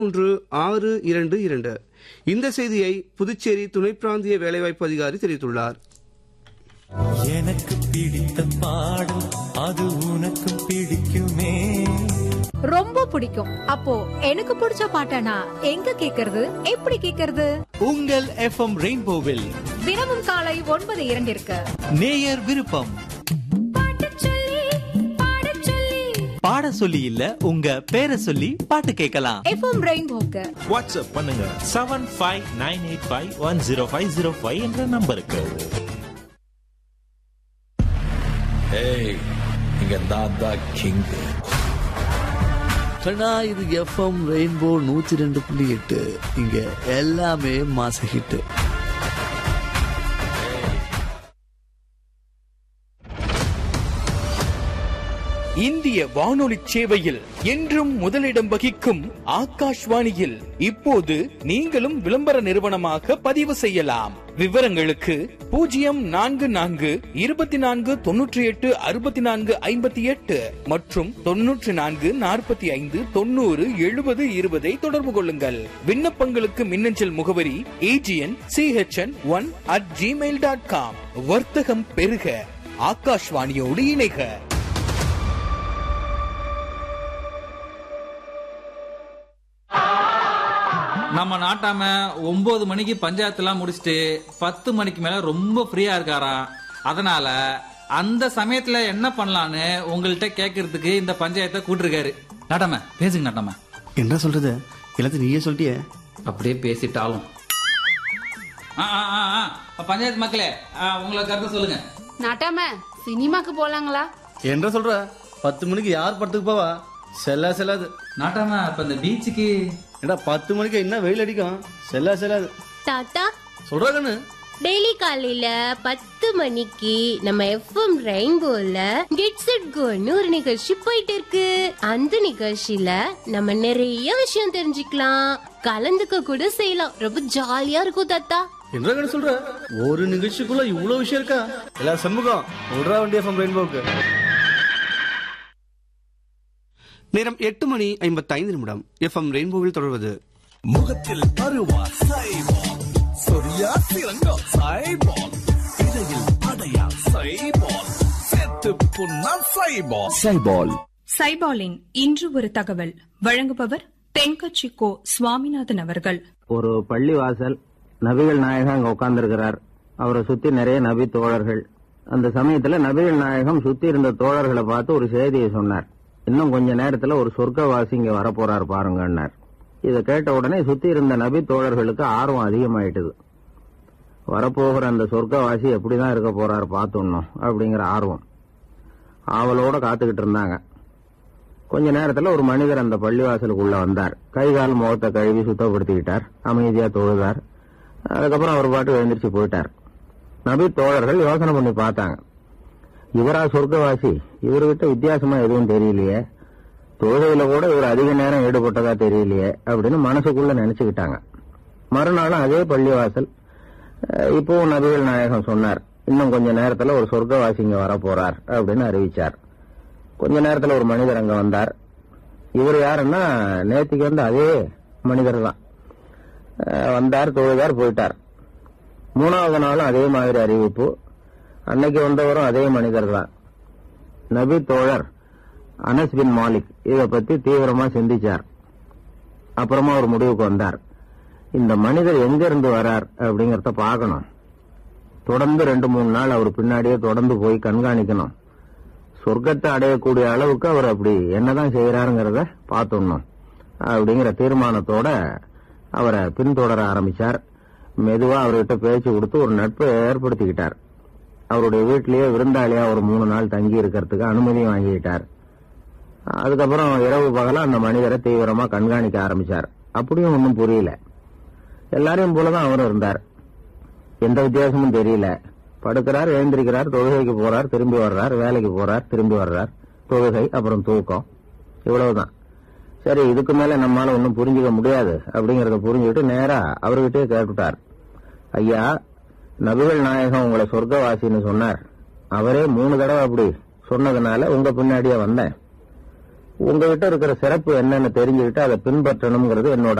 மூன்று ஆறு இரண்டு இரண்டு இந்த செய்தியை புதுச்சேரி துணை பிராந்திய வேலைவாய்ப்பு அதிகாரி தெரிவித்துள்ளார் எனக்கு பிடித்த பாடம் அது உனக்கு பிடிக்குமே ரொம்ப பிடிக்கும் அப்போ எனக்கு பிடிச்ச பாட்டனா எங்க கேக்குறது எப்படி கேக்குறது உங்கள் எஃப்எம் ரெயின்போவில் தினமும் காலை ஒன்பது இரண்டிற்கு நேயர் விருப்பம் பாடச் சொல்லி, பாடச் சொல்லி. பாட சொல்லி இல்ல உங்க பேரை சொல்லி பாட்டு கேட்கலாம் FM ரெயின்போக்கு வாட்ஸ்அப் பண்ணுங்க seven five nine eight five one zero five zero five என்ற நம்பருக்கு ஏய் இங்க நான் தான் கிங் கண்ணா இது எஃப்எம் ரெயின்போ நூத்தி ரெண்டு புள்ளி எட்டு இங்க எல்லாமே மாச ஹிட் இந்திய வானொலி சேவையில் என்றும் முதலிடம் வகிக்கும் ஆகாஷ்வாணியில் இப்போது நீங்களும் விளம்பர நிறுவனமாக பதிவு செய்யலாம் விவரங்களுக்கு பூஜ்ஜியம் நான்கு நான்கு இருபத்தி நான்கு தொன்னூற்றி எட்டு அறுபத்தி நான்கு ஐம்பத்தி எட்டு மற்றும் தொன்னூற்றி நான்கு நாற்பத்தி ஐந்து தொண்ணூறு எழுபது இருபதை தொடர்பு கொள்ளுங்கள் விண்ணப்பங்களுக்கு மின்னஞ்சல் முகவரி AGN CHN one at Gmail dot com வர்த்தகம் பெருக ஆகாஷ்வாணியோடு இணைக நம்ம நாட்டாம ஒன்பது மணிக்கு பஞ்சாயத்துலாம் முடிச்சுட்டு பத்து மணிக்கு மேல ரொம்ப ஃப்ரீயா இருக்காராம் அதனால அந்த சமயத்துல என்ன பண்ணலான்னு உங்கள்கிட்ட கேட்கறதுக்கு இந்த பஞ்சாயத்தை கூட்டிருக்காரு நாட்டாம பேசுங்க நாட்டாம என்ன சொல்றது எல்லாத்தையும் நீயே சொல்லிட்டியே அப்படியே பேசிட்டாலும் ஆ, ஆ, ஆ, ஆ. பஞ்சாயத்து மக்களே ஆ, உங்களை கருத்து சொல்லுங்க நாட்டாம சினிமாக்கு போலாங்களா என்ன சொல்ற பத்து மணிக்கு யார் படத்துக்கு போவா செல்லா செல்லாது நாட்டாம இப்ப இந்த பீச்சுக்கு ஏடா பத்து மணிக்கு என்ன வெயில் அடிக்கும் செல்லா செல்லாது தாத்தா சொல்றா கண்ணு டெய்லி காலையில பத்து மணிக்கு நம்ம எஃப்எம் ரெயின்போல கெட்ஸ் இட் கோன்னு ஒரு நிகழ்ச்சி போயிட்டு இருக்கு அந்த நிகழ்ச்சியில நம்ம நிறைய விஷயம் தெரிஞ்சுக்கலாம் கலந்துக்க கூட செய்யலாம் ரொம்ப ஜாலியா இருக்கும் தாத்தா என்ன கண்ணு சொல்ற ஒரு நிகழ்ச்சிக்குள்ள இவ்வளவு விஷயம் இருக்கா எல்லா சண்முகம் விடுறா வண்டி எஃப்எம் ரெயின்போக்கு நேரம் எட்டு மணி ஐம்பத்தைந்து நிமிடம் எஃப்எம் ரெயின்போவில் தொடர்வது முகத்தில் பருவா சைபால் சொரியா சிறங்கா சைபால் இடையில் அடையா சைபால் செத்து புண்ணா சைபால் சைபால் சைபாலின் இன்று ஒரு தகவல் வழங்குபவர் தென்கட்சி கோ சுவாமிநாதன் அவர்கள் ஒரு பள்ளி வாசல் நபிகள் நாயகம் அங்க உட்கார்ந்திருக்கிறார் அவரை சுத்தி நிறைய நபி தோழர்கள் அந்த சமயத்துல நபிகள் நாயகம் சுத்தி இருந்த தோழர்களை பார்த்து ஒரு செய்தியை சொன்னார் இன்னும் கொஞ்ச நேரத்துல ஒரு சொர்க்கவாசி இங்க வரப்போறார் பாருங்கன்னார் இதை கேட்ட உடனே சுத்தி இருந்த நபி தோழர்களுக்கு ஆர்வம் அதிகமாயிட்டுது வரப்போகிற அந்த சொர்க்கவாசி எப்படிதான் இருக்க போறார் பார்த்துடணும் அப்படிங்கிற ஆர்வம் ஆவலோட காத்துக்கிட்டு இருந்தாங்க கொஞ்ச நேரத்துல ஒரு மனிதர் அந்த பள்ளிவாசலுக்குள்ள வந்தார் கை கால் முகத்தை கழுவி சுத்தப்படுத்திக்கிட்டார் அமைதியா தொழுதார் அதுக்கப்புறம் அவர் பாட்டு எழுந்திரிச்சு போயிட்டார் நபி தோழர்கள் யோசனை பண்ணி பார்த்தாங்க இவரா சொர்க்கவாசி இவர்கிட்ட வித்தியாசமா எதுவும் தெரியலையே தொழுகையில கூட இவர் அதிக நேரம் ஈடுபட்டதா தெரியலையே அப்படின்னு மனசுக்குள்ள நினைச்சுக்கிட்டாங்க மறுநாளும் அதே பள்ளிவாசல் அஹ், இப்பவும் நபிகள் நாயகம் சொன்னார் இன்னும் கொஞ்ச நேரத்துல ஒரு சொர்க்கவாசி இங்க வர போறார் அப்படின்னு அறிவிச்சார் கொஞ்ச நேரத்துல ஒரு மனிதர் அங்க வந்தார் இவர் யாருன்னா நேத்திக்கு வந்து அதே மனிதர் தான் அஹ், வந்தார் தொழுதார் போயிட்டார் மூணாவது நாளும் அதே மாதிரி அறிவிப்பு அன்னைக்கு வந்தவரும் அதே மனிதர் தான் நபி தோழர் அனஸ் பின் மாலிக் இத பத்தி தீவிரமா சிந்திச்சார் அப்புறமா ஒரு முடிவுக்கு வந்தார் இந்த மனிதர் எங்க இருந்து வரார் அப்படிங்கறத பார்க்கணும் தொடர்ந்து ரெண்டு மூணு நாள் அவர் பின்னாடியே தொடர்ந்து போய் கண்காணிக்கணும் சொர்க்கத்தை அடையக்கூடிய அளவுக்கு அவர் அப்படி என்னதான் செய்யறாருங்கிறத பார்த்துடணும் அப்படிங்கிற தீர்மானத்தோட அவரை பின்தொடர ஆரம்பிச்சார் மெதுவா அவர்கிட்ட பேச்சு கொடுத்து ஒரு நட்பை ஏற்படுத்திக்கிட்டார் அவருடைய வீட்டிலேயே விருந்தாளியா ஒரு மூணு நாள் தங்கி இருக்கிறதுக்கு அனுமதி வாங்கிக்கிட்டார் அதுக்கப்புறம் இரவு பகலா அந்த மனிதரை தீவிரமா கண்காணிக்க ஆரம்பிச்சார் அப்படியும் ஒன்றும் புரியல எல்லாரையும் போலதான் அவரும் இருந்தார் எந்த வித்தியாசமும் தெரியல படுக்கிறார் எழுந்திருக்கிறார் தொழுகைக்கு போறார் திரும்பி வர்றார் வேலைக்கு போறார் திரும்பி வர்றார் தொழுகை அப்புறம் தூக்கம் இவ்வளவுதான் சரி இதுக்கு மேல நம்மால ஒன்றும் புரிஞ்சுக்க முடியாது அப்படிங்கறத புரிஞ்சுக்கிட்டு நேரா அவர்கிட்டயே கேட்டுட்டார் ஐயா நபிகள் நாயகம் உங்களை சொர்க்கவாசின்னு சொன்னார் அவரே மூணு தடவை அப்படி சொன்னதுனால உங்க பின்னாடியே வந்தேன் உங்ககிட்ட இருக்கிற சிறப்பு என்னன்னு தெரிஞ்சுக்கிட்டு அதை பின்பற்றணுங்கிறது என்னோட